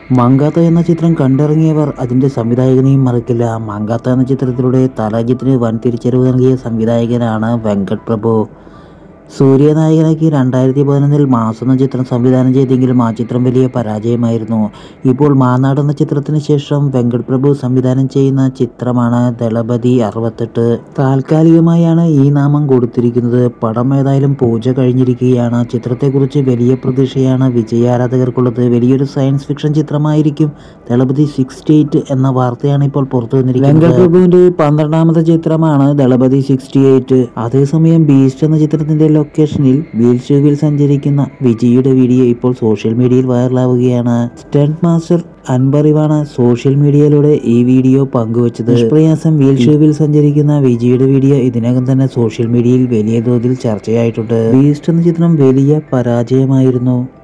മങ്കാത്ത എന്ന ചിത്രം കണ്ടിറങ്ങിയവർ അതിൻ്റെ സംവിധായകനെയും മറക്കില്ല മങ്കാത്ത എന്ന ചിത്രത്തിലൂടെ തലജിത്തിന് വൻ തിരിച്ചറിവ് നൽകിയ സംവിധായകനാണ് വെങ്കട് പ്രഭു സൂര്യനായകനാക്കി രണ്ടായിരത്തി പതിനൊന്നിൽ മാസ് എന്ന ചിത്രം സംവിധാനം ചെയ്തെങ്കിലും ആ ചിത്രം വലിയ പരാജയമായിരുന്നു ഇപ്പോൾ മാനാട് എന്ന ചിത്രത്തിന് ശേഷം വെങ്കട് പ്രഭു സംവിധാനം ചെയ്യുന്ന ചിത്രമാണ് ദളപതി അറുപത്തെട്ട് താൽക്കാലികമായാണ് ഈ നാമം കൊടുത്തിരിക്കുന്നത് പടം ഏതായാലും പൂജ കഴിഞ്ഞിരിക്കുകയാണ് ചിത്രത്തെക്കുറിച്ച് വലിയ പ്രതീക്ഷയാണ് വിജയ ആരാധകർക്കുള്ളത് വലിയൊരു സയൻസ് ഫിക്ഷൻ ചിത്രമായിരിക്കും ദളപതി സിക്സ്റ്റി എയ്റ്റ് എന്ന വാർത്തയാണ് ഇപ്പോൾ പുറത്തു വന്നിരിക്കുന്നത് വെങ്കട് പ്രഭുവിന്റെ പന്ത്രണ്ടാമത്തെ ചിത്രമാണ് ദളപതി സിക്സ്റ്റി എയ്റ്റ് അതേസമയം ബീസ്റ്റ് എന്ന ചിത്രത്തിന്റെ ലൊക്കേഷനിൽ വീൽ ഷൂവിൽ സഞ്ചരിക്കുന്ന വിജയുടെ വീഡിയോ ഇപ്പോൾ സോഷ്യൽ മീഡിയയിൽ വൈറലാവുകയാണ് സ്റ്റണ്ട് മാസ്റ്റർ അൻപറിവാണ് സോഷ്യൽ മീഡിയയിലൂടെ ഈ വീഡിയോ പങ്കുവച്ചത് നിഷ്പ്രയാസം വീൽ ഷൂവിൽ സഞ്ചരിക്കുന്ന വിജയുടെ വീഡിയോ ഇതിനകം തന്നെ സോഷ്യൽ മീഡിയയിൽ വലിയ തോതിൽ ചർച്ചയായിട്ടുണ്ട് ബീസ്റ്റ് എന്ന ചിത്രം വലിയ പരാജയമായിരുന്നു